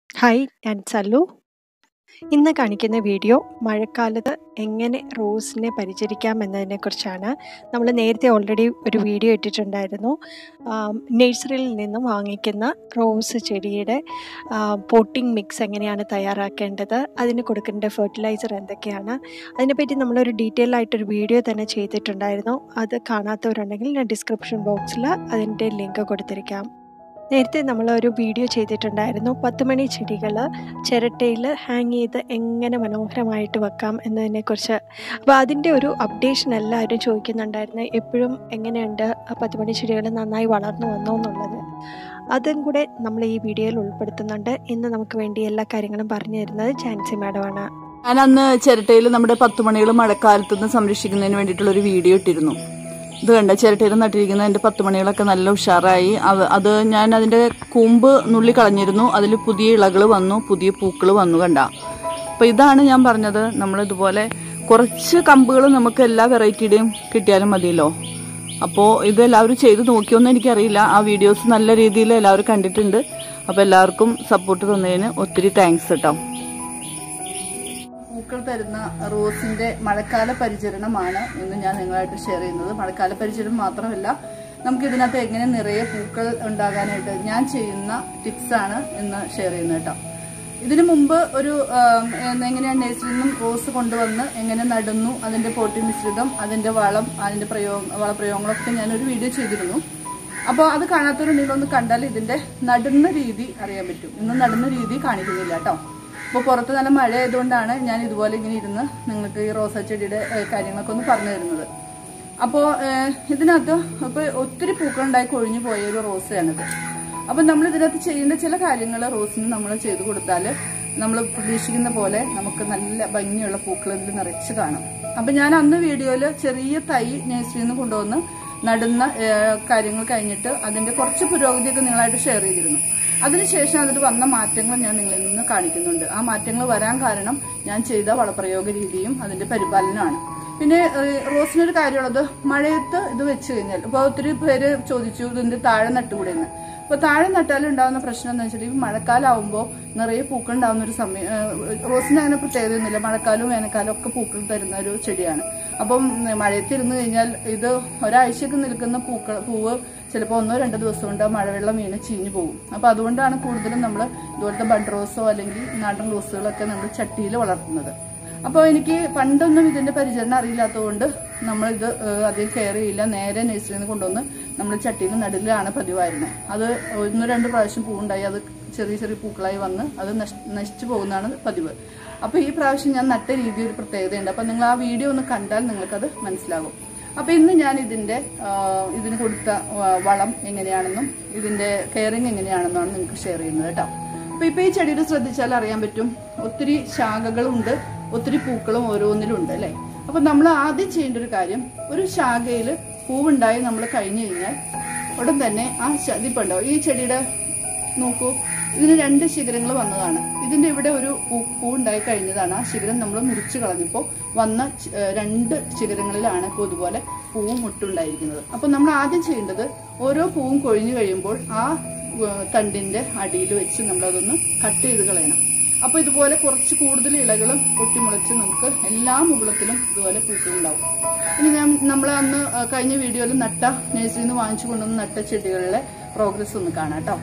hi ഞാൻ സല്ലു ഇന്ന് കാണിക്കുന്ന വീഡിയോ മഴക്കാലത്ത് എങ്ങനെ റോസിനെ പരിചരിക്കാം എന്നതിനെക്കുറിച്ചാണ് നമ്മൾ നേരത്തെ ഓൾറെഡി ഒരു വീഡിയോ ഇട്ടിട്ടുണ്ടായിരുന്നു നഴ്സറിയിൽ നിന്നും വാങ്ങിക്കുന്ന റോസ് ചെടിയുടെ പോട്ടിംഗ് മിക്സ് എങ്ങനെയാണ് തയ്യാറാക്കേണ്ടത് അതിന് കൊടുക്കേണ്ട ഫെർട്ടിലൈസർ എന്തൊക്കെയാണ് അതിനെപ്പറ്റി നമ്മളൊരു ഡീറ്റെയിൽ ആയിട്ടൊരു വീഡിയോ തന്നെ ചെയ്തിട്ടുണ്ടായിരുന്നു അത് കാണാത്തവരുണ്ടെങ്കിൽ ഞാൻ ഡിസ്ക്രിപ്ഷൻ ബോക്സിൽ അതിൻ്റെ ലിങ്ക് കൊടുത്തിരിക്കാം നേരത്തെ നമ്മൾ ഒരു വീഡിയോ ചെയ്തിട്ടുണ്ടായിരുന്നു പത്ത് മണി ചെടികൾ ചിരട്ടയിൽ ഹാങ് ചെയ്ത് എങ്ങനെ മനോഹരമായിട്ട് വെക്കാം എന്നതിനെക്കുറിച്ച് അപ്പോൾ അതിൻ്റെ ഒരു അപ്ഡേഷൻ എല്ലാവരും ചോദിക്കുന്നുണ്ടായിരുന്നു എപ്പോഴും എങ്ങനെയുണ്ട് പത്ത് മണി ചെടികൾ നന്നായി വളർന്നു വന്നോ എന്നുള്ളത് അതും കൂടെ നമ്മൾ ഈ വീഡിയോയിൽ ഉൾപ്പെടുത്തുന്നുണ്ട് ഇന്ന് നമുക്ക് വേണ്ടി എല്ലാ കാര്യങ്ങളും പറഞ്ഞു തരുന്നത് ചാൻസി മാഡമാണ് ഞാൻ അന്ന് ചിരട്ടയിൽ നമ്മുടെ പത്ത് മണികൾ മഴക്കാലത്ത് നിന്ന് സംരക്ഷിക്കുന്നതിന് വേണ്ടിയിട്ടുള്ള ഒരു വീഡിയോ ഇട്ടിരുന്നു ഇത് കണ്ട ചിരട്ടയിൽ നട്ടിരിക്കുന്ന എൻ്റെ പത്ത് മണികളൊക്കെ നല്ല ഉഷാറായി അവ- അത് ഞാൻ അതിൻ്റെ കൂമ്പ് നുള്ളി കളഞ്ഞിരുന്നു അതിൽ പുതിയ ഇളകൾ വന്നു പുതിയ പൂക്കൾ വന്നു കണ്ട അപ്പോൾ ഇതാണ് ഞാൻ പറഞ്ഞത് നമ്മൾ ഇതുപോലെ കുറച്ച് കമ്പുകൾ നമുക്ക് എല്ലാ വെറൈറ്റിയുടെയും കിട്ടിയാലും മതിയല്ലോ അപ്പോൾ ഇത് എല്ലാവരും ചെയ്ത് നോക്കിയോന്ന് എനിക്കറിയില്ല ആ വീഡിയോസ് നല്ല രീതിയിൽ എല്ലാവരും കണ്ടിട്ടുണ്ട് അപ്പോൾ എല്ലാവർക്കും സപ്പോർട്ട് തന്നതിന് ഒത്തിരി താങ്ക്സ് കേട്ടോ പൂക്കൾ തരുന്ന റോസിന്റെ മഴക്കാല പരിചരണമാണ് ഇന്ന് ഞാൻ നിങ്ങളായിട്ട് ഷെയർ ചെയ്യുന്നത് മഴക്കാല പരിചരണം മാത്രമല്ല നമുക്ക് ഇതിനകത്ത് എങ്ങനെ നിറയെ പൂക്കൾ ഉണ്ടാകാനായിട്ട് ഞാൻ ചെയ്യുന്ന ടിപ്സ് ആണ് ഇന്ന് ഷെയർ ചെയ്യുന്നത് കേട്ടോ ഇതിനു മുമ്പ് ഒരു ആം, എങ്ങനെയാണ് നഴ്സറിയിൽ നിന്നും റോസ് കൊണ്ടുവന്ന് എങ്ങനെ നടുന്നു അതിന്റെ പോട്ടി മിശ്രിതം അതിന്റെ വളം അതിന്റെ പ്രയോഗ വളപ്രയോഗങ്ങളൊക്കെ ഞാൻ ഒരു വീഡിയോ ചെയ്തിരുന്നു അപ്പോൾ അത് കാണാത്തവരുണ്ടെങ്കിൽ ഒന്ന് കണ്ടാൽ ഇതിന്റെ നടുന്ന രീതി അറിയാൻ പറ്റും ഇന്ന് നടുന്ന രീതി കാണിക്കുന്നില്ല കേട്ടോ അപ്പോൾ പുറത്ത് നല്ല മഴ ആയതുകൊണ്ടാണ് ഞാൻ ഇതുപോലെ ഇങ്ങനെ ഇരുന്ന് നിങ്ങൾക്ക് ഈ റോസാ ചെടിയുടെ ഏഹ്, കാര്യങ്ങളൊക്കെ ഒന്ന് പറഞ്ഞു തരുന്നത് അപ്പോൾ ഇതിനകത്ത് ഇപ്പോൾ ഒത്തിരി പൂക്കളുണ്ടായി കൊഴിഞ്ഞു പോയ ഒരു റോസയാണിത് അപ്പം നമ്മൾ ഇതിനകത്ത് ചെയ്യേണ്ട ചില കാര്യങ്ങൾ റോസിന് നമ്മൾ ചെയ്തു കൊടുത്താൽ നമ്മൾ പ്രതീക്ഷിക്കുന്ന പോലെ നമുക്ക് നല്ല ഭംഗിയുള്ള പൂക്കൾ ഇതിൽ നിറച്ച് കാണും അപ്പം ഞാൻ അന്ന് വീഡിയോയിൽ ചെറിയ തൈ നഴ്സറിയിൽ നിന്ന് കൊണ്ടുവന്ന് നടുന്ന ഏഹ്, കാര്യങ്ങൾ കഴിഞ്ഞിട്ട് അതിന്റെ കുറച്ച് പുരോഗതിയൊക്കെ നിങ്ങളായിട്ട് ഷെയർ ചെയ്തിരുന്നു അതിനുശേഷം അതിൽ വന്ന മാറ്റങ്ങൾ ഞാൻ നിങ്ങളിൽ നിന്ന് കാണിക്കുന്നുണ്ട് ആ മാറ്റങ്ങൾ വരാൻ കാരണം ഞാൻ ചെയ്ത വളപ്രയോഗ രീതിയും അതിന്റെ പരിപാലനമാണ് പിന്നെ ഏഹ്, റോസിനൊരു കാര്യമുള്ളത് മഴയത്ത് ഇത് വെച്ച് കഴിഞ്ഞാൽ ഇപ്പോൾ ഒത്തിരി പേര് ചോദിച്ചു ഇതിന്റെ താഴെ നട്ടുകൂടെയെന്ന് അപ്പോൾ താഴെ നട്ടാൽ ഉണ്ടാകുന്ന പ്രശ്നം എന്ന് വെച്ചാൽ ഈ മഴക്കാലമാകുമ്പോൾ നിറയെ പൂക്കൾ ഉണ്ടാകുന്ന ഒരു സമയം ഏഹ്, റോസിന് അങ്ങനെ പ്രത്യേകതയൊന്നുമില്ല മഴക്കാലവും വേനൽക്കാലവും ഒക്കെ പൂക്കൾ തരുന്ന ഒരു ചെടിയാണ് അപ്പം മഴയത്തിരുന്ന് കഴിഞ്ഞാൽ ഇത് ഒരാഴ്ചയൊക്കെ നിൽക്കുന്ന പൂക്കൾ പൂവ് ചിലപ്പോൾ ഒന്നോ രണ്ടോ ദിവസം കൊണ്ട് ആ മഴവെള്ളം വീണ് ചീഞ്ഞു പോകും അപ്പോൾ അതുകൊണ്ടാണ് കൂടുതലും നമ്മൾ ഇതുപോലത്തെ ബഡ് റോസോ അല്ലെങ്കിൽ നാടൻ റോസുകളൊക്കെ നമ്മൾ ചട്ടിയിൽ വളർത്തുന്നത് അപ്പോൾ എനിക്ക് പണ്ടൊന്നും ഇതിന്റെ പരിചരണം അറിയില്ലാത്തതുകൊണ്ട് നമ്മളിത് ഏഹ്, അധികം കെയർ ചെയ്യില്ല നേരെ നഴ്സറിയിൽ നിന്ന് കൊണ്ടുവന്ന് നമ്മൾ ചട്ടിയിൽ നടുകയാണ് പതിവായിരുന്നത് അത് ഒന്ന് രണ്ട് പ്രാവശ്യം പൂവുണ്ടായി അത് ചെറിയ ചെറിയ പൂക്കളായി വന്ന് അത് നശ്- നശിച്ചു പോകുന്നതാണ് പതിവ് അപ്പോൾ ഈ പ്രാവശ്യം ഞാൻ നട്ട രീതി ഒരു പ്രത്യേകതയുണ്ട് അപ്പോൾ നിങ്ങൾ ആ വീഡിയോ ഒന്ന് കണ്ടാൽ നിങ്ങൾക്കത് മനസ്സിലാകും അപ്പോൾ ഇന്ന് ഞാൻ ഇതിന്റെ ആ, ഇതിന് കൊടുത്ത ആ, വളം എങ്ങനെയാണെന്നും ഇതിന്റെ കെയറിങ് എങ്ങനെയാണെന്നാണ് നിങ്ങൾക്ക് ഷെയർ ചെയ്യുന്നത് കേട്ടോ അപ്പൊ ഇപ്പൊ ഈ ചെടിയിൽ ശ്രദ്ധിച്ചാൽ അറിയാൻ പറ്റും ഒത്തിരി ശാഖകളുണ്ട് ഒത്തിരി പൂക്കളും ഓരോന്നിലും ഉണ്ട് അല്ലെ അപ്പൊ നമ്മൾ ആദ്യം ചെയ്യേണ്ട ഒരു കാര്യം ഒരു ശാഖയിൽ പൂവുണ്ടായി നമ്മൾ കഴിഞ്ഞു കഴിഞ്ഞാൽ ഉടൻ തന്നെ ആ ശ- ഇതിപ്പോ ഉണ്ടോ ഈ ചെടിയുടെ നോക്കൂ ഇതിന് രണ്ട് ശിഖരങ്ങൾ വന്നതാണ് ഇതിന്റെ ഇവിടെ ഒരു പൂ- പൂവുണ്ടായി കഴിഞ്ഞതാണ് ആ ശിഖരം നമ്മൾ മുറിച്ചു കളഞ്ഞപ്പോൾ വന്ന ച- ഏഹ് രണ്ട് ശിഖരങ്ങളിലാണ് ഇപ്പോൾ ഇതുപോലെ പൂവും മുട്ടുണ്ടായിരിക്കുന്നത് അപ്പൊ നമ്മൾ ആദ്യം ചെയ്യേണ്ടത് ഓരോ പൂവും കൊഴിഞ്ഞു കഴിയുമ്പോൾ ആ ഏഹ് തണ്ടിന്റെ അടിയിൽ വെച്ച് നമ്മളതൊന്ന് കട്ട് ചെയ്ത് കളയണം അപ്പൊ ഇതുപോലെ കുറച്ച് കൂടുതൽ ഇലകളും പൊട്ടിമുളച്ച് നമുക്ക് എല്ലാ മുകളത്തിലും ഇതുപോലെ പൂക്കളുണ്ടാവും ഇനി ഞാൻ നമ്മൾ അന്ന് ഏഹ് കഴിഞ്ഞ വീഡിയോയിൽ നട്ട നഴ്സറിയിൽ നിന്ന് വാങ്ങിച്ചു കൊണ്ടുവന്ന് നട്ട ചെടികളിലെ പ്രോഗ്രസ് ഒന്ന് കാണാം കേട്ടോ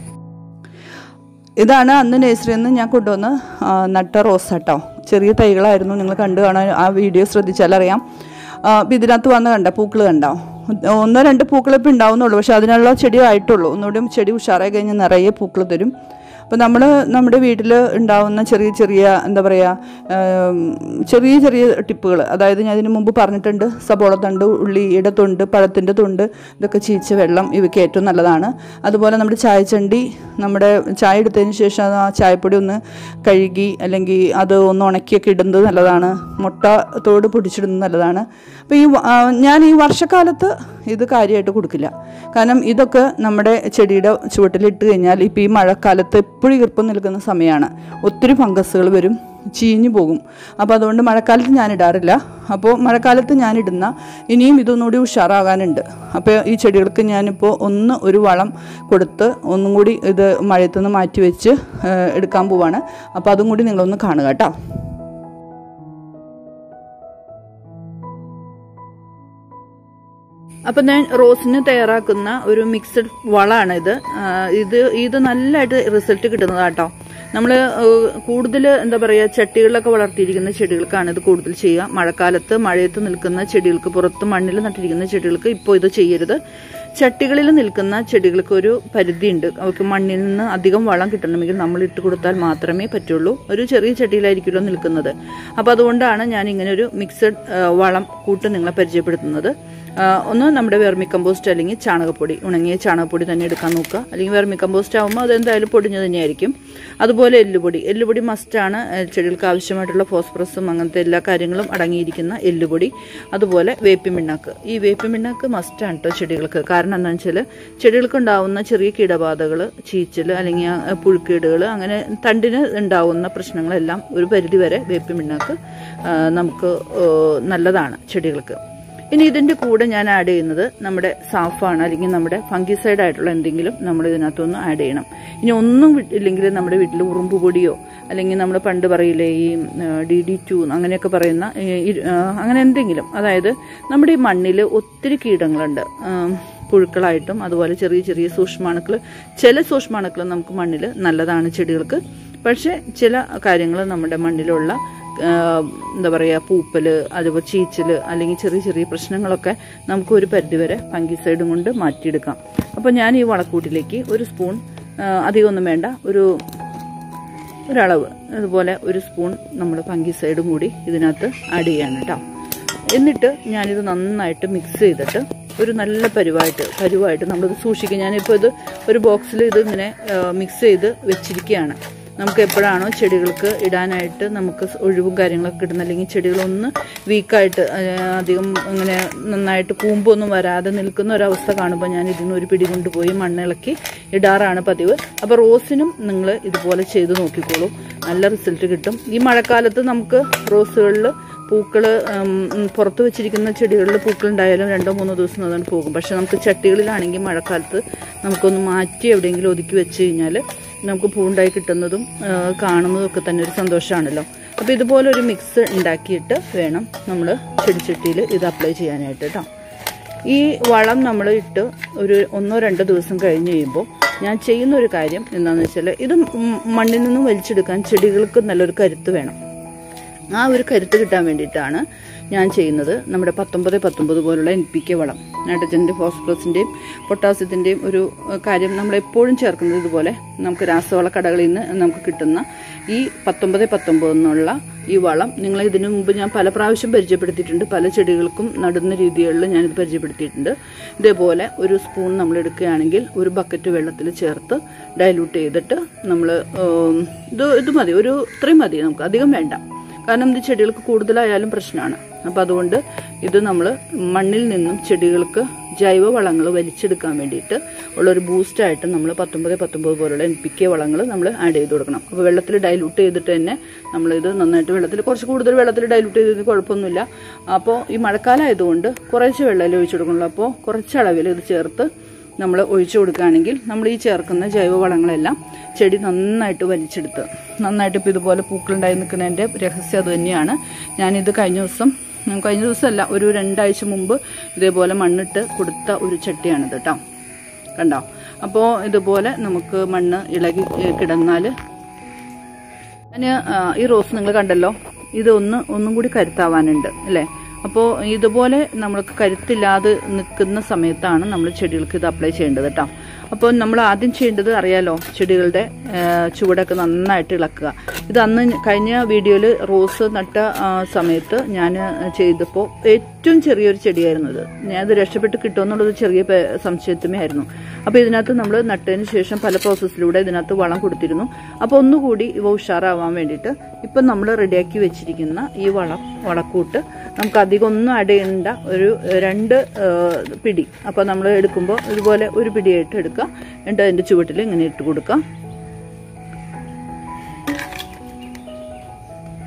ഇതാണ് അന്ന് നഴ്സറിയിൽ നിന്ന് ഞാൻ കൊണ്ടുവന്ന് ആ, നട്ട റോസ് കേട്ടോ ചെറിയ തൈകളായിരുന്നു നിങ്ങൾ കണ്ടു കാണാൻ ആ വീഡിയോ ശ്രദ്ധിച്ചാൽ അറിയാം അപ്പം ഇതിനകത്ത് വന്ന് കണ്ട പൂക്കൾ കണ്ടോ ഒന്നോ രണ്ട് പൂക്കൾ ഇപ്പം ഉണ്ടാവുന്നുള്ളൂ പക്ഷെ അതിനുള്ള ചെടി ആയിട്ടുള്ളൂ ഒന്നുകൂടി ചെടി ഉഷാറായി കഴിഞ്ഞാൽ നിറയെ പൂക്കൾ തരും അപ്പോൾ നമ്മൾ നമ്മുടെ വീട്ടിൽ ഉണ്ടാവുന്ന ചെറിയ ചെറിയ എന്താ പറയുക ആം, ചെറിയ ചെറിയ ടിപ്പുകൾ അതായത് ഞാൻ ഇതിന് മുമ്പ് പറഞ്ഞിട്ടുണ്ട് സബോള തണ്ട് ഉള്ളിയുടെ തൊണ്ട് പഴത്തിൻ്റെ തൊണ്ട് ഇതൊക്കെ ചീച്ച വെള്ളം ഇവയ്ക്ക് ഏറ്റവും നല്ലതാണ് അതുപോലെ നമ്മുടെ ചായച്ചണ്ടി നമ്മുടെ ചായ എടുത്തതിന് ശേഷം അത് ആ ചായപ്പൊടി ഒന്ന് കഴുകി അല്ലെങ്കിൽ അത് ഒന്ന് ഉണക്കിയൊക്കെ ഇടുന്നത് നല്ലതാണ് മുട്ട തോട് പൊടിച്ചിടുന്നത് നല്ലതാണ് അപ്പോൾ ഈ വ- ആ, ഞാൻ ഈ വർഷക്കാലത്ത് ഇത് കാര്യമായിട്ട് കൊടുക്കില്ല കാരണം ഇതൊക്കെ നമ്മുടെ ചെടിയുടെ ചുവട്ടിലിട്ട് കഴിഞ്ഞാൽ ഇപ്പോൾ ഈ മഴക്കാലത്ത് എപ്പോഴും ഈർപ്പം നിൽക്കുന്ന സമയമാണ് ഒത്തിരി ഫംഗസുകൾ വരും ചീഞ്ഞു പോകും അപ്പോൾ അതുകൊണ്ട് മഴക്കാലത്ത് ഞാൻ ഇടാറില്ല അപ്പോൾ മഴക്കാലത്ത് ഞാൻ ഇടുന്ന ഇനിയും ഇതൊന്നുകൂടി ഉഷാറാകാനുണ്ട് അപ്പോൾ ഈ ചെടികൾക്ക് ഞാനിപ്പോൾ ഒന്ന് ഒരു വളം കൊടുത്ത് ഒന്നും കൂടി ഇത് മഴയത്തുനിന്ന് മാറ്റി വെച്ച് ഏഹ്, എടുക്കാൻ പോവാണ് അപ്പോൾ അതും കൂടി നിങ്ങളൊന്ന് കാണുക കേട്ടോ അപ്പം ഞാൻ റോസിന് തയ്യാറാക്കുന്ന ഒരു മിക്സഡ് വളമാണ് ഇത് ആ, ഇത് ഇത് നല്ലതായിട്ട് റിസൾട്ട് കിട്ടുന്നതാട്ടോ നമ്മൾ കൂടുതൽ എന്താ പറയുക ചട്ടികളിലൊക്കെ വളർത്തിയിരിക്കുന്ന ചെടികൾക്കാണ് ഇത് കൂടുതൽ ചെയ്യുക മഴക്കാലത്ത് മഴയത്ത് നിൽക്കുന്ന ചെടികൾക്ക് പുറത്ത് മണ്ണിൽ നട്ടിരിക്കുന്ന ചെടികൾക്ക് ഇപ്പോൾ ഇത് ചെയ്യരുത് ചട്ടികളിൽ നിൽക്കുന്ന ചെടികൾക്ക് ഒരു പരിധിയുണ്ട് അവർക്ക് മണ്ണിൽ നിന്ന് അധികം വളം കിട്ടണമെങ്കിൽ നമ്മൾ ഇട്ട് കൊടുത്താൽ മാത്രമേ പറ്റുള്ളൂ ഒരു ചെറിയ ചട്ടിയിലായിരിക്കുമല്ലോ നിൽക്കുന്നത് അപ്പോൾ അതുകൊണ്ടാണ് ഞാൻ ഇങ്ങനെ ഒരു മിക്സഡ് വളം കൂട്ട് നിങ്ങളെ പരിചയപ്പെടുത്തുന്നത് ആ, ഒന്ന് നമ്മുടെ വെർമി കമ്പോസ്റ്റ് അല്ലെങ്കിൽ ചാണകപ്പൊടി ഉണങ്ങിയ ചാണകപ്പൊടി തന്നെ എടുക്കാൻ നോക്കുക അല്ലെങ്കിൽ വെർമി കമ്പോസ്റ്റ് ആകുമ്പോൾ അതെന്തായാലും പൊടിഞ്ഞു തന്നെയായിരിക്കും അതുപോലെ എല്ലുപൊടി എല്ലുപൊടി മസ്റ്റാണ് ചെടികൾക്ക് ആവശ്യമായിട്ടുള്ള ഫോസ്ഫറസും അങ്ങനത്തെ എല്ലാ കാര്യങ്ങളും അടങ്ങിയിരിക്കുന്ന എല്ലുപൊടി അതുപോലെ വേപ്പിൻ പിണ്ണാക്ക് ഈ വേപ്പിൻ പിണ്ണാക്ക് മസ്റ്റാണ് കേട്ടോ ചെടികൾക്ക് കാരണം എന്താണെന്ന് വെച്ചാൽ ചെടികൾക്ക് ഉണ്ടാവുന്ന ചെറിയ കീടബാധകൾ ചീച്ചൽ അല്ലെങ്കിൽ ആ, പുഴുക്കേടുകൾ അങ്ങനെ തണ്ടിന് ഉണ്ടാവുന്ന പ്രശ്നങ്ങളെല്ലാം ഒരു പരിധിവരെ വേപ്പിൻ പിണ്ണാക്ക് ആ, നമുക്ക് ആ, നല്ലതാണ് ചെടികൾക്ക് ഇനി ഇതിന്റെ കൂടെ ഞാൻ ആഡ് ചെയ്യുന്നത് നമ്മുടെ സാഫാണ് അല്ലെങ്കിൽ നമ്മുടെ ഫംഗിസൈഡ് ആയിട്ടുള്ള എന്തെങ്കിലും നമ്മൾ ഇതിനകത്തൊന്ന് ആഡ് ചെയ്യണം ഇനി ഒന്നും വി- ഇല്ലെങ്കിൽ നമ്മുടെ വീട്ടിൽ ഉറുമ്പ് പൊടിയോ അല്ലെങ്കിൽ നമ്മൾ പണ്ട് പറയില്ലേ ഈ ഡി ഡി ടു അങ്ങനെയൊക്കെ പറയുന്ന ഈ, ഇരു- ആ, അങ്ങനെ എന്തെങ്കിലും അതായത് നമ്മുടെ ഈ മണ്ണിൽ ഒത്തിരി കീടങ്ങളുണ്ട് ആം, പുഴുക്കളായിട്ടും അതുപോലെ ചെറിയ ചെറിയ സൂക്ഷ്മാണുക്കൾ ചില സൂക്ഷ്മാണുക്കൾ നമുക്ക് മണ്ണിൽ നല്ലതാണ് ചെടികൾക്ക് പക്ഷേ ചില കാര്യങ്ങൾ നമ്മുടെ മണ്ണിലുള്ള ആഹ് എന്താ പറയുക പൂപ്പല് അതുപോലെ ചീച്ചല് അല്ലെങ്കിൽ ചെറിയ ചെറിയ പ്രശ്നങ്ങളൊക്കെ നമുക്ക് ഒരു പരിധിവരെ ഫംഗിസൈഡും കൊണ്ട് മാറ്റിയെടുക്കാം അപ്പോൾ ഞാൻ ഈ വളക്കൂട്ടിലേക്ക് ഒരു സ്പൂൺ ആഹ് അധികമൊന്നും വേണ്ട ഒരു ഒരളവ് അതുപോലെ ഒരു സ്പൂൺ നമ്മൾ ഫംഗിസൈഡും കൂടി ഇതിനകത്ത് ആഡ് ചെയ്യാണ് കേട്ടോ എന്നിട്ട് ഞാനിത് നന്നായിട്ട് മിക്സ് ചെയ്തിട്ട് ഒരു നല്ല പരുവായിട്ട് പരുവായിട്ട് നമ്മളിത് സൂക്ഷിക്കും ഞാനിപ്പോൾ ഇത് ഒരു ബോക്സിൽ ഇത് ഇങ്ങനെ മിക്സ് ചെയ്ത് വെച്ചിരിക്കുകയാണ് നമുക്ക് എപ്പോഴാണോ ചെടികൾക്ക് ഇടാനായിട്ട് നമുക്ക് ഒഴിവും കാര്യങ്ങളൊക്കെ കിട്ടുന്ന അല്ലെങ്കിൽ ചെടികളൊന്ന് വീക്കായിട്ട് അധികം ഇങ്ങനെ നന്നായിട്ട് കൂമ്പൊന്നും വരാതെ നിൽക്കുന്ന ഒരവസ്ഥ കാണുമ്പോൾ ഞാൻ ഇതിന് ഒരു പിടി കൊണ്ടുപോയി മണ്ണിളക്കി ഇടാറാണ് പതിവ് അപ്പോൾ റോസിനും നിങ്ങൾ ഇതുപോലെ ചെയ്ത് നോക്കിക്കോളൂ നല്ല റിസൾട്ട് കിട്ടും ഈ മഴക്കാലത്ത് നമുക്ക് റോസുകളിൽ പൂക്കൾ പുറത്ത് വെച്ചിരിക്കുന്ന ചെടികളിൽ പൂക്കളുണ്ടായാലും രണ്ടോ മൂന്നോ ദിവസം അതുകൊണ്ട് പോകും പക്ഷെ നമുക്ക് ചട്ടികളിലാണെങ്കിൽ മഴക്കാലത്ത് നമുക്കൊന്ന് മാറ്റി എവിടെയെങ്കിലും ഒതുക്കി വെച്ച് കഴിഞ്ഞാൽ നമുക്ക് പൂണ്ടായി കിട്ടുന്നതും ആ, കാണുന്നതും ഒക്കെ തന്നെ ഒരു സന്തോഷമാണല്ലോ അപ്പോൾ ഇതുപോലെ ഒരു മിക്സ് ഉണ്ടാക്കിയിട്ട് വേണം നമ്മൾ ചെടിച്ചട്ടിയിൽ ഇത് അപ്ലൈ ചെയ്യാനായിട്ട് കേട്ടോ ഈ വളം നമ്മൾ ഇട്ട് ഒരു ഒന്നോ രണ്ടോ ദിവസം കഴിഞ്ഞ് കഴിയുമ്പോൾ ഞാൻ ചെയ്യുന്ന ഒരു കാര്യം എന്താണെന്ന് വെച്ചാൽ ഇത് ഉം മണ്ണിൽ നിന്നും വലിച്ചെടുക്കാൻ ചെടികൾക്ക് നല്ലൊരു കരുത്ത് വേണം ആ ഒരു കരുത്ത് കിട്ടാൻ വേണ്ടിയിട്ടാണ് ഞാൻ ചെയ്യുന്നത് നമ്മുടെ പത്തൊമ്പത് പത്തൊമ്പത് പോലുള്ള എൻ പി കെ വളം നൈട്രജൻ്റെ ഫോസ്ഫറസിൻ്റെയും പൊട്ടാസ്യത്തിൻ്റെയും ഒരു ഏഹ്, കാര്യം നമ്മൾ എപ്പോഴും ചേർക്കുന്നത് ഇതുപോലെ നമുക്ക് രാസവള കടകളിൽ നിന്ന് നമുക്ക് കിട്ടുന്ന ഈ പത്തൊമ്പത് പത്തൊമ്പത് എന്നുള്ള ഈ വളം നിങ്ങൾ ഇതിനു മുമ്പ് ഞാൻ പല പ്രാവശ്യം പരിചയപ്പെടുത്തിയിട്ടുണ്ട് പല ചെടികൾക്കും നടുന്ന രീതികളിൽ ഞാനിത് പരിചയപ്പെടുത്തിയിട്ടുണ്ട് ഇതേപോലെ ഒരു സ്പൂൺ നമ്മൾ എടുക്കുകയാണെങ്കിൽ ഒരു ബക്കറ്റ് വെള്ളത്തിൽ ചേർത്ത് ഡൈലൂട്ട് ചെയ്തിട്ട് നമ്മൾ ഇത് ഇത് മതി ഒരു ഇത്രയും മതി നമുക്ക് അധികം വേണ്ട കാരണം ഇത് ചെടികൾക്ക് കൂടുതലായാലും പ്രശ്നമാണ് അപ്പം അതുകൊണ്ട് ഇത് നമ്മൾ മണ്ണിൽ നിന്നും ചെടികൾക്ക് ജൈവ വളങ്ങൾ വലിച്ചെടുക്കാൻ വേണ്ടിയിട്ട് ഉള്ളൊരു ബൂസ്റ്റായിട്ട് നമ്മൾ പത്തൊമ്പത് പത്തൊമ്പത് പോലുള്ള എൻ പി കെ വളങ്ങൾ നമ്മൾ ആഡ് ചെയ്ത് കൊടുക്കണം അപ്പോൾ വെള്ളത്തിൽ ഡൈലൂട്ട് ചെയ്തിട്ട് തന്നെ നമ്മളിത് നന്നായിട്ട് വെള്ളത്തിൽ കുറച്ച് കൂടുതൽ വെള്ളത്തിൽ ഡൈലൂട്ട് ചെയ്തതിന് കുഴപ്പമൊന്നുമില്ല അപ്പോൾ ഈ മഴക്കാലമായതുകൊണ്ട് കുറച്ച് വെള്ളത്തിൽ ഒഴിച്ചു കൊടുക്കണല്ലോ അപ്പോൾ കുറച്ച് അളവിൽ ഇത് ചേർത്ത് നമ്മൾ ഒഴിച്ചു കൊടുക്കുകയാണെങ്കിൽ നമ്മൾ ഈ ചേർക്കുന്ന ജൈവവളങ്ങളെല്ലാം ചെടി നന്നായിട്ട് വലിച്ചെടുത്ത് നന്നായിട്ട് ഇപ്പോൾ ഇതുപോലെ പൂക്കളുണ്ടായി നിൽക്കുന്നതിൻ്റെ രഹസ്യം അത് തന്നെയാണ് ഞാനിത് കഴിഞ്ഞ ദിവസം ഉം, കഴിഞ്ഞ ദിവസമല്ല ഒരു രണ്ടാഴ്ച മുമ്പ് ഇതേപോലെ മണ്ണിട്ട് കൊടുത്ത ഒരു ചട്ടിയാണിത് കേട്ടോ കണ്ടോ അപ്പോൾ ഇതുപോലെ നമുക്ക് മണ്ണ് ഇളകി ഏ, കിടന്നാൽ ഞാൻ ഈ റോസ് നിങ്ങൾ കണ്ടല്ലോ ഇത് ഒന്ന് ഒന്നും കൂടി കരുത്താവാനുണ്ട് അല്ലേ അപ്പോൾ ഇതുപോലെ നമ്മൾക്ക് കരുത്തില്ലാതെ നിൽക്കുന്ന സമയത്താണ് നമ്മൾ ചെടികൾക്ക് ഇത് അപ്ലൈ ചെയ്യേണ്ടത് കേട്ടോ അപ്പോൾ നമ്മൾ ആദ്യം ചെയ്യേണ്ടത് അറിയാലോ ചെടികളുടെ ആ, ചുവടൊക്കെ നന്നായിട്ട് ഇളക്കുക ഇത് അന്ന് കഴിഞ്ഞ വീഡിയോയിൽ റോസ് നട്ട ആ, സമയത്ത് ഞാൻ ചെയ്തപ്പോൾ ഏറ്റവും ചെറിയൊരു ചെടിയായിരുന്നു ഇത് ഞാനത് രക്ഷപ്പെട്ട് കിട്ടുമെന്നുള്ളത് ചെറിയ പേ- സംശയത്തുമേ ആയിരുന്നു അപ്പോൾ ഇതിനകത്ത് നമ്മൾ നട്ടതിന് ശേഷം പല പ്രോസസ്സിലൂടെ ഇതിനകത്ത് വളം കൊടുത്തിരുന്നു അപ്പോൾ ഒന്നുകൂടി ഇവ ഉഷാറാവാൻ വേണ്ടിയിട്ട് ഇപ്പം നമ്മൾ റെഡിയാക്കി വെച്ചിരിക്കുന്ന ഈ വളം വളക്കൂട്ട് നമുക്ക് അധികം ഒന്നും ആഡ് ചെയ്യേണ്ട ഒരു ഏഹ്, രണ്ട് ഏഹ്, പിടി അപ്പോൾ നമ്മൾ എടുക്കുമ്പോൾ ഇതുപോലെ ഒരു പിടിയായിട്ട് എടുക്കുക എന്നിട്ട് അതിൻ്റെ ചുവട്ടിൽ ഇങ്ങനെ ഇട്ട് കൊടുക്കാം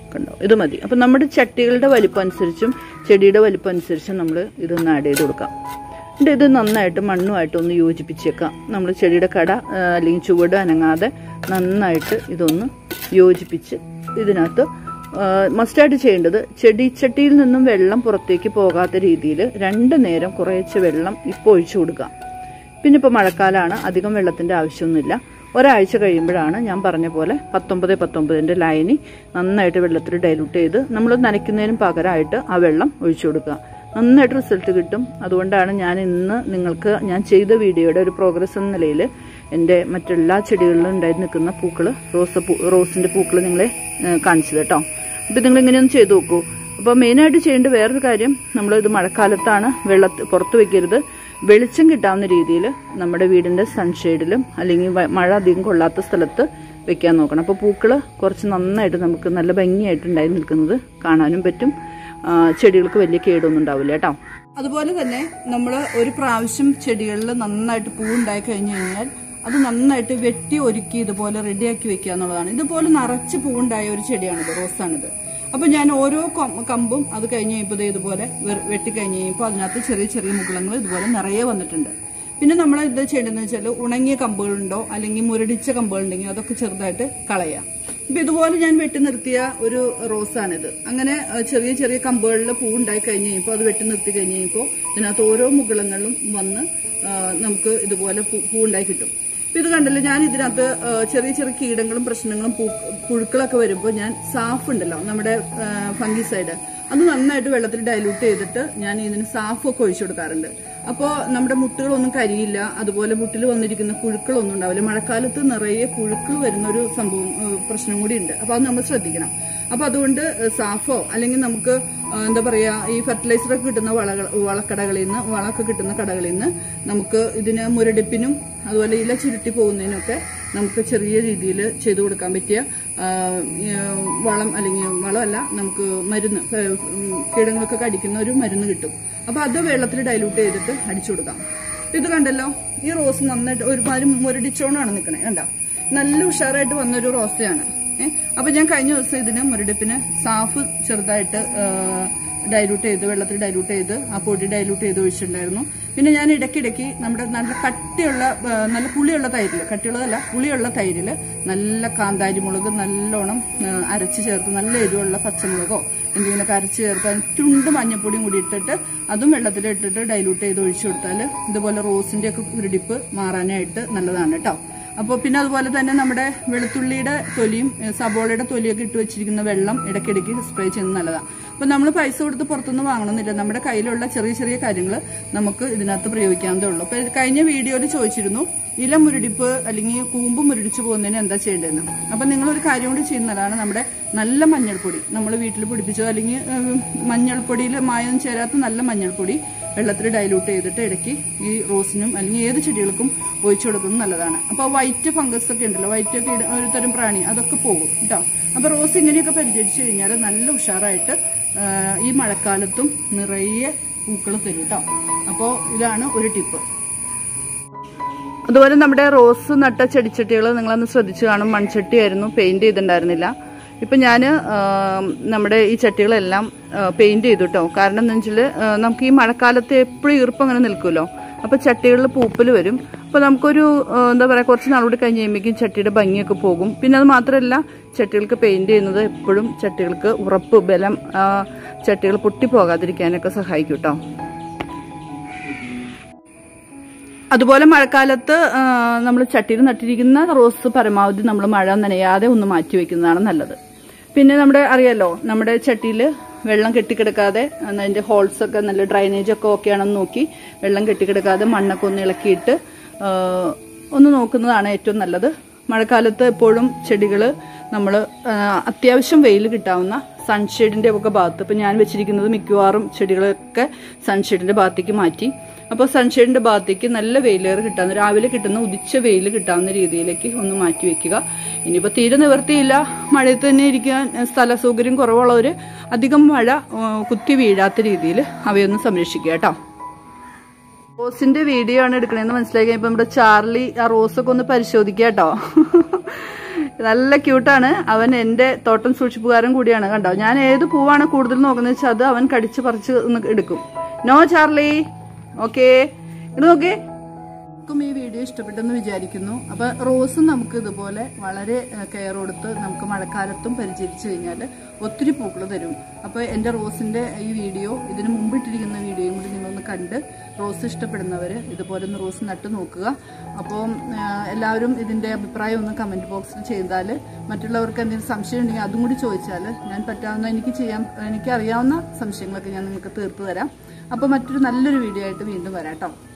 കണ്ടോ ഇത് മതി അപ്പം നമ്മുടെ ചട്ടികളുടെ വലിപ്പം അനുസരിച്ചും ചെടിയുടെ വലിപ്പം അനുസരിച്ചും നമ്മൾ ഇതൊന്ന് ആഡ് ചെയ്ത് കൊടുക്കാം എന്നിട്ട് ഇത് നന്നായിട്ട് മണ്ണുമായിട്ട് ഒന്ന് യോജിപ്പിച്ചേക്കാം നമ്മൾ ചെടിയുടെ കട ആ, അല്ലെങ്കിൽ ചുവട് അനങ്ങാതെ നന്നായിട്ട് ഇതൊന്ന് യോജിപ്പിച്ച് ഇതിനകത്ത് മസ്റ്റായിട്ട് ചെയ്യേണ്ടത് ചെടിച്ചട്ടിയിൽ നിന്നും വെള്ളം പുറത്തേക്ക് പോകാത്ത രീതിയിൽ രണ്ട് നേരം കുറേശ്ശെ വെള്ളം ഇപ്പോൾ ഒഴിച്ചു കൊടുക്കുക പിന്നെ ഇപ്പോൾ മഴക്കാലമാണ് അധികം വെള്ളത്തിൻ്റെ ആവശ്യമൊന്നുമില്ല ഒരാഴ്ച കഴിയുമ്പോഴാണ് ഞാൻ പറഞ്ഞ പോലെ പത്തൊമ്പത് പത്തൊമ്പതിൻ്റെ ലൈനി നന്നായിട്ട് വെള്ളത്തിൽ ഡൈലൂട്ട് ചെയ്ത് നമ്മൾ നനയ്ക്കുന്നതിനും പകരമായിട്ട് ആ വെള്ളം ഒഴിച്ചു കൊടുക്കുക നന്നായിട്ട് റിസൾട്ട് കിട്ടും അതുകൊണ്ടാണ് ഞാൻ ഇന്ന് നിങ്ങൾക്ക് ഞാൻ ചെയ്ത വീഡിയോയുടെ ഒരു പ്രോഗ്രസ് എന്ന നിലയിൽ എൻ്റെ മറ്റെല്ലാ ചെടികളിലും ഉണ്ടായി നിൽക്കുന്ന പൂക്കൾ റോസ് പൂ റോസിൻ്റെ പൂക്കൾ നിങ്ങളെ ഏഹ്, കാണിച്ചത് കേട്ടോ അപ്പം നിങ്ങൾ ഇങ്ങനെയൊന്ന് ചെയ്തു നോക്കൂ അപ്പോൾ മെയിനായിട്ട് ചെയ്യേണ്ട വേറൊരു കാര്യം നമ്മൾ ഇത് മഴക്കാലത്താണ് വെള്ളത്ത് പുറത്ത് വെക്കരുത് വെളിച്ചം കിട്ടാവുന്ന രീതിയിൽ നമ്മുടെ വീടിൻ്റെ സൺഷെയ്ഡിലും അല്ലെങ്കിൽ വ- മഴ അധികം കൊള്ളാത്ത സ്ഥലത്ത് വെക്കാൻ നോക്കണം അപ്പോൾ പൂക്കൾ കുറച്ച് നന്നായിട്ട് നമുക്ക് നല്ല ഭംഗിയായിട്ട് ഉണ്ടായി നിൽക്കുന്നത് കാണാനും പറ്റും ആ, ചെടികൾക്ക് വലിയ കേടൊന്നും ഉണ്ടാവില്ല കേട്ടോ അതുപോലെ തന്നെ നമ്മൾ ഒരു പ്രാവശ്യം ചെടികളിൽ നന്നായിട്ട് പൂ ഉണ്ടായി കഴിഞ്ഞു കഴിഞ്ഞാൽ അത് നന്നായിട്ട് വെട്ടി ഒരുക്കി ഇതുപോലെ റെഡിയാക്കി വെക്കുക എന്നുള്ളതാണ് ഇതുപോലെ നിറച്ച് പൂവുണ്ടായ ഒരു ചെടിയാണിത് റോസാണിത് അപ്പൊ ഞാൻ ഓരോ കൊം- കമ്പും അത് കഴിഞ്ഞ് കഴിയുമ്പോൾ ഇതുപോലെ വെ- വെട്ടി കഴിഞ്ഞ് കഴിയുമ്പോൾ അതിനകത്ത് ചെറിയ ചെറിയ മുകുളങ്ങൾ ഇതുപോലെ നിറയെ വന്നിട്ടുണ്ട് പിന്നെ നമ്മൾ ഇത് ചെയ്യേണ്ടതെന്ന് വെച്ചാൽ ഉണങ്ങിയ കമ്പുകളുണ്ടോ അല്ലെങ്കിൽ മുരടിച്ച കമ്പുകളുണ്ടെങ്കിൽ അതൊക്കെ ചെറുതായിട്ട് കളയാം ഇപ്പൊ ഇതുപോലെ ഞാൻ വെട്ടി നിർത്തിയ ഒരു റോസാണിത് അങ്ങനെ അഹ്, ചെറിയ ചെറിയ കമ്പുകളിൽ പൂ ഉണ്ടായി കഴിഞ്ഞ് കഴിയുമ്പോൾ അത് വെട്ടി നിർത്തി കഴിഞ്ഞ് കഴിയുമ്പോൾ ഇതിനകത്ത് ഓരോ മുകുളങ്ങളും വന്ന് ആ, നമുക്ക് ഇതുപോലെ പൂ പൂ ഉണ്ടായി കിട്ടും ഇപ്പൊ ഇത് കണ്ടല്ലോ ഞാൻ ഇതിനകത്ത് ആ, ചെറിയ ചെറിയ കീടങ്ങളും പ്രശ്നങ്ങളും പൂ- പുഴുക്കളൊക്കെ വരുമ്പോൾ ഞാൻ സാഫ് ഉണ്ടല്ലോ നമ്മുടെ ഫംഗിസൈഡ് അത് നന്നായിട്ട് വെള്ളത്തിൽ ഡൈലൂട്ട് ചെയ്തിട്ട് ഞാൻ ഇതിന് സാഫൊക്കെ ഒഴിച്ചു കൊടുക്കാറുണ്ട് അപ്പോൾ നമ്മുടെ മുട്ടുകളൊന്നും കരിയില്ല അതുപോലെ മുട്ടിൽ വന്നിരിക്കുന്ന പുഴുക്കളൊന്നും ഉണ്ടാവില്ല മഴക്കാലത്ത് നിറയെ പുഴുക്കൾ വരുന്ന ഒരു സംഭവം ആ, പ്രശ്നം കൂടി ഉണ്ട് അപ്പോൾ അത് നമ്മൾ ശ്രദ്ധിക്കണം അപ്പൊ അതുകൊണ്ട് സാഫോ അല്ലെങ്കിൽ നമുക്ക് ആ, എന്താ പറയാ ഈ ഫെർട്ടിലൈസർ ഒക്കെ കിട്ടുന്ന വളകൾ വളക്കടകളിൽ നിന്ന് വളമൊക്കെ കിട്ടുന്ന കടകളിൽ നിന്ന് നമുക്ക് ഇതിന് മുരടിപ്പിനും അതുപോലെ ഇല ചുരുട്ടി പോകുന്നതിനൊക്കെ നമുക്ക് ചെറിയ രീതിയിൽ ചെയ്തു കൊടുക്കാൻ പറ്റിയ ആ, ഈ, വളം അല്ലെങ്കിൽ വളമല്ല നമുക്ക് മരുന്ന് ഏ, ഉം, കീടങ്ങളൊക്കെ കടിക്കുന്ന ഒരു മരുന്ന് കിട്ടും അപ്പൊ അത് വെള്ളത്തിൽ ഡൈലൂട്ട് ചെയ്തിട്ട് അടിച്ചു കൊടുക്കാം ഇത് കണ്ടല്ലോ ഈ റോസ് നന്നായിട്ട് ഒരുമാതിരി മുരടിച്ചോണാണ് നിൽക്കണേ കണ്ടോ നല്ല ഉഷാറായിട്ട് വന്നൊരു റോസയാണ് ഏഹ് അപ്പൊ ഞാൻ കഴിഞ്ഞ ദിവസം ഇതിന് മുരടിപ്പിന് സാഫ് ചെറുതായിട്ട് ഡൈലൂട്ട് ചെയ്ത് വെള്ളത്തിൽ ഡൈലൂട്ട് ചെയ്ത് ആ പൊടി ഡൈലൂട്ട് ചെയ്ത് ഒഴിച്ചിട്ടുണ്ടായിരുന്നു പിന്നെ ഞാൻ ഇടയ്ക്കിടയ്ക്ക് നമ്മുടെ നല്ല കട്ടിയുള്ള ആ, നല്ല പുളിയുള്ള തൈരിൽ കട്ടിയുള്ളതല്ല പുളിയുള്ള തൈരിൽ നല്ല കാന്താരി മുളക് നല്ലോണം ആ, അരച്ച് ചേർത്ത് നല്ല എരിവുള്ള പച്ചമുളകോ എന്തെങ്കിലുമൊക്കെ അരച്ച് ചേർത്ത് അതിന് തുണ്ട് മഞ്ഞപ്പൊടിയും കൂടി ഇട്ടിട്ട് അതും വെള്ളത്തിൽ ഇട്ടിട്ട് ഡൈലൂട്ട് ചെയ്ത് ഒഴിച്ചു കൊടുത്താൽ ഇതുപോലെ റോസിന്റെ ഒക്കെ കുരുടിപ്പ് മാറാനായിട്ട് നല്ലതാണ് കേട്ടോ അപ്പോൾ പിന്നെ അതുപോലെ തന്നെ നമ്മുടെ വെളുത്തുള്ളിയുടെ തൊലിയും ഏ, സബോളയുടെ തൊലിയൊക്കെ ഇട്ട് വെച്ചിരിക്കുന്ന വെള്ളം ഇടയ്ക്കിടയ്ക്ക് സ്പ്രേ ചെയ്യുന്നത് നല്ലതാണ് അപ്പോൾ നമ്മൾ പൈസ കൊടുത്ത് പുറത്തുനിന്ന് വാങ്ങണമെന്നില്ല നമ്മുടെ കയ്യിലുള്ള ചെറിയ ചെറിയ കാര്യങ്ങൾ നമുക്ക് ഇതിനകത്ത് പ്രയോഗിക്കാവുന്നതേ ഉള്ളൂ അപ്പോൾ കഴിഞ്ഞ വീഡിയോയിൽ ചോദിച്ചിരുന്നു ഇല മുരടിപ്പ് അല്ലെങ്കിൽ കൂമ്പ് മുരടിച്ചു പോകുന്നതിന് എന്താ ചെയ്യേണ്ടതെന്ന് അപ്പം നിങ്ങളൊരു കാര്യം കൂടി ചെയ്യുന്നതാണ് നമ്മുടെ നല്ല മഞ്ഞൾപ്പൊടി നമ്മൾ വീട്ടിൽ പിടിപ്പിച്ചോ അല്ലെങ്കിൽ ഏഹ്, മഞ്ഞൾപ്പൊടിയിൽ മായം ചേരാത്ത നല്ല മഞ്ഞൾപ്പൊടി വെള്ളത്തിൽ ഡൈലൂട്ട് ചെയ്തിട്ട് ഇടയ്ക്ക് ഈ റോസിനും അല്ലെങ്കിൽ ഏത് ചെടികൾക്കും ഒഴിച്ചു കൊടുക്കുന്നത് നല്ലതാണ് അപ്പോൾ വൈറ്റ് ഫംഗസ് ഒക്കെ ഉണ്ടല്ലോ വൈറ്റ് ഒക്കെ ഇട- ഒരു തരം പ്രാണി അതൊക്കെ പോകും കേട്ടോ അപ്പോൾ റോസ് ഇങ്ങനെയൊക്കെ പരിചരിച്ചു കഴിഞ്ഞാൽ നല്ല ഉഷാറായിട്ട് ആ, ഈ മഴക്കാലത്തും നിറയെ പൂക്കൾ തരും കേട്ടോ അപ്പോൾ ഇതാണ് ഒരു ടിപ്പ് അതുപോലെ നമ്മുടെ റോസ് നട്ട ചെടിച്ചട്ടികൾ നിങ്ങളൊന്ന് ശ്രദ്ധിച്ചു കാണും മൺചട്ടിയായിരുന്നു പെയിന്റ് ചെയ്തിട്ടുണ്ടായിരുന്നില്ല ഇപ്പൊ ഞാൻ നമ്മുടെ ഈ ചട്ടികളെല്ലാം പെയിന്റ് ചെയ്തു കേട്ടോ കാരണം എന്താ വെച്ചാൽ നമുക്ക് ഈ മഴക്കാലത്ത് എപ്പോഴും ഈർപ്പം അങ്ങനെ നിൽക്കുമല്ലോ അപ്പൊ ചട്ടികളിൽ പൂപ്പൽ വരും അപ്പൊ നമുക്കൊരു ആ, എന്താ പറയാ കുറച്ച് നാളുകൂടി കഴിഞ്ഞ് കഴിയുമ്പോഴേക്കും ചട്ടിയുടെ ഭംഗിയൊക്കെ പോകും പിന്നെ അത് മാത്രമല്ല ചട്ടികൾക്ക് പെയിന്റ് ചെയ്യുന്നത് എപ്പോഴും ചട്ടികൾക്ക് ഉറപ്പ് ബലം ആ, ചട്ടികൾ പൊട്ടിപ്പോകാതിരിക്കാനൊക്കെ സഹായിക്കും കേട്ടോ അതുപോലെ മഴക്കാലത്ത് നമ്മൾ ചട്ടിയിൽ നട്ടിരിക്കുന്ന റോസ് പരമാവധി നമ്മൾ മഴ നനയാതെ ഒന്ന് മാറ്റി വെക്കുന്നതാണ് നല്ലത് പിന്നെ നമ്മുടെ അറിയാലോ നമ്മുടെ ചട്ടിയിൽ വെള്ളം കെട്ടിക്കിടക്കാതെ ആ, അതിന്റെ ഹോൾസ് ഒക്കെ നല്ല ഡ്രൈനേജ് ഒക്കെ ഓക്കെ ആണെന്ന് നോക്കി വെള്ളം കെട്ടിക്കിടക്കാതെ മണ്ണൊക്കെ ഒന്ന് ഇളക്കിയിട്ട് ആ, ഒന്ന് നോക്കുന്നതാണ് ഏറ്റവും നല്ലത് മഴക്കാലത്ത് എപ്പോഴും ചെടികൾ നമ്മൾ അത്യാവശ്യം വെയിൽ കിട്ടാവുന്ന സൺഷെയ്ഡിന്റെ ഒക്കെ ഭാഗത്ത് ഇപ്പം ഞാൻ വെച്ചിരിക്കുന്നത് മിക്കവാറും ചെടികളൊക്കെ സൺഷെയ്ഡിന്റെ ഭാഗത്തേക്ക് മാറ്റി അപ്പോൾ സൺഷെയ്ഡിന്റെ ഭാഗത്തേക്ക് നല്ല വെയിലേറ് കിട്ടാവുന്ന രാവിലെ കിട്ടുന്ന ഉദിച്ച വെയിൽ കിട്ടാവുന്ന രീതിയിലേക്ക് ഒന്ന് മാറ്റി വെക്കുക ഇനിയിപ്പോൾ തീരെ നിവർത്തിയില്ല മഴയത്ത് തന്നെ ഇരിക്കാൻ ഏഹ്, സ്ഥല സൗകര്യം കുറവുള്ളവർ അധികം മഴ ഏഹ്, കുത്തി വീഴാത്ത രീതിയിൽ അവയൊന്ന് സംരക്ഷിക്കുക കേട്ടോ റോസിന്റെ വീഡിയോ ആണ് എടുക്കണേന്ന് മനസ്സിലാക്കി ഇപ്പൊ നമ്മുടെ ചാർലി ആ റോസൊക്കെ ഒന്ന് പരിശോധിക്കുക കേട്ടോ നല്ല ക്യൂട്ടാണ് അവൻ എന്റെ തോട്ടം സൂക്ഷിപ്പുകാരൻ കൂടിയാണ് കണ്ടോ ഞാൻ ഏത് പൂവാണ് കൂടുതൽ നോക്കുന്നത് വെച്ചാൽ അത് അവൻ കടിച്ച് പറിച്ച് ഒന്ന് എടുക്കും നോ ചാർലി ഓക്കേ ഇത് നോക്കേ എല്ലാവർക്കും ഈ വീഡിയോ ഇഷ്ടപ്പെട്ടെന്ന് വിചാരിക്കുന്നു അപ്പൊ റോസും നമുക്ക് ഇതുപോലെ വളരെ കെയർ കൊടുത്ത് നമുക്ക് മഴക്കാലത്തും പരിചരിച്ചു കഴിഞ്ഞാൽ ഒത്തിരി പൂക്കൾ തരും അപ്പോൾ എൻ്റെ റോസിന്റെ ഈ വീഡിയോ ഇതിന് മുമ്പ് ഇട്ടിരിക്കുന്ന വീഡിയോയും കൂടി നിങ്ങളൊന്ന് കണ്ട് റോസ് ഇഷ്ടപ്പെടുന്നവർ ഇതുപോലെ ഒന്ന് റോസ് നട്ട് നോക്കുക അപ്പോൾ എല്ലാവരും ഇതിന്റെ അഭിപ്രായം ഒന്ന് കമന്റ് ബോക്സിൽ ചെയ്താൽ മറ്റുള്ളവർക്ക് എന്തെങ്കിലും സംശയം ഉണ്ടെങ്കിൽ അതും കൂടി ചോദിച്ചാൽ ഞാൻ പറ്റാവുന്ന എനിക്ക് ചെയ്യാൻ എനിക്ക് അറിയാവുന്ന സംശയങ്ങളൊക്കെ ഞാൻ നിങ്ങൾക്ക് തീർത്തു തരാം അപ്പോൾ മറ്റൊരു നല്ലൊരു വീഡിയോ ആയിട്ട് വീണ്ടും വരാം കേട്ടോ